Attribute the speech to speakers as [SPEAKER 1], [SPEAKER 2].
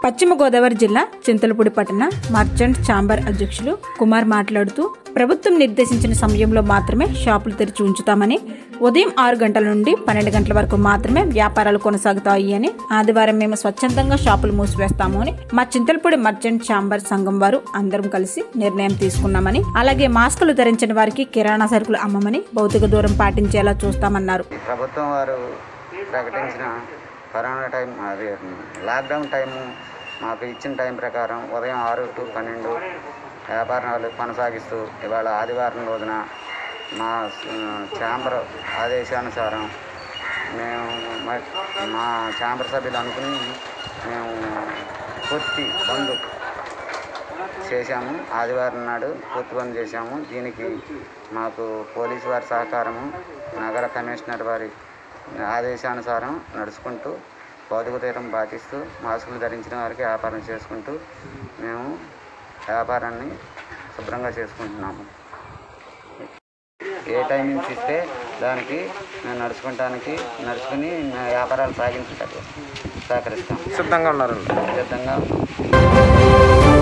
[SPEAKER 1] పశ్చిమ గోదావరి జిల్లా చింతలపూడి పట్టణ మర్చెంట్ ఛాంబర్ అధ్యక్షులు కుమార్ మాట్లాడుతూ ప్రభుత్వం నిర్దేశించిన సమయంలో మాత్రమే షాపులు తెరిచి ఉంచుతామని ఉదయం ఆరు గంటల నుండి పన్నెండు గంటల వరకు మాత్రమే వ్యాపారాలు కొనసాగుతాయి అని ఆదివారం మేము స్వచ్ఛందంగా షాపులు మూసివేస్తాము అని మా చింతలపూడి మర్చెంట్ ఛాంబర్ సంఘం వారు అందరం కలిసి నిర్ణయం తీసుకున్నామని అలాగే మాస్కులు ధరించిన వారికి కిరాణా సరుకులు అమ్మమని భౌతిక దూరం పాటించేలా చూస్తామన్నారు
[SPEAKER 2] ఈ ప్రభుత్వం వారు ప్రకటించిన కరోనా టైం అది లాక్డౌన్ టైము మాకు ఇచ్చిన టైం ప్రకారం ఉదయం ఆరు టు పన్నెండు వ్యాపారాలు కొనసాగిస్తూ ఇవాళ ఆదివారం రోజున మా ఛాంబర్ ఆదేశానుసారం మేము మ- మా ఛాంబర్ సభ్యులు అనుకుని మేము పూర్తి బంద్ చేశాము ఆదివారం నాడు పూర్తి బంద్ చేశాము దీనికి మాకు పోలీసు వారి సహకారము నగర కమిషనర్ వారి ఆదేశానుసారం నడుచుకుంటూ భౌతిక దూరం పాటిస్తూ మాస్కులు ధరించిన వారికి వ్యాపారం చేసుకుంటూ మేము వ్యాపారాన్ని శుభ్రంగా చేసుకుంటున్నాము ఏ టైమింగ్స్ ఇస్తే దానికి మేము నడుచుకోవటానికి నడుచుకుని మా వ్యాపారాలు సాగించడానికి సహకరిస్తాం
[SPEAKER 3] సిద్ధంగా ఉన్నారండి
[SPEAKER 2] సిద్ధంగా ఉన్నాం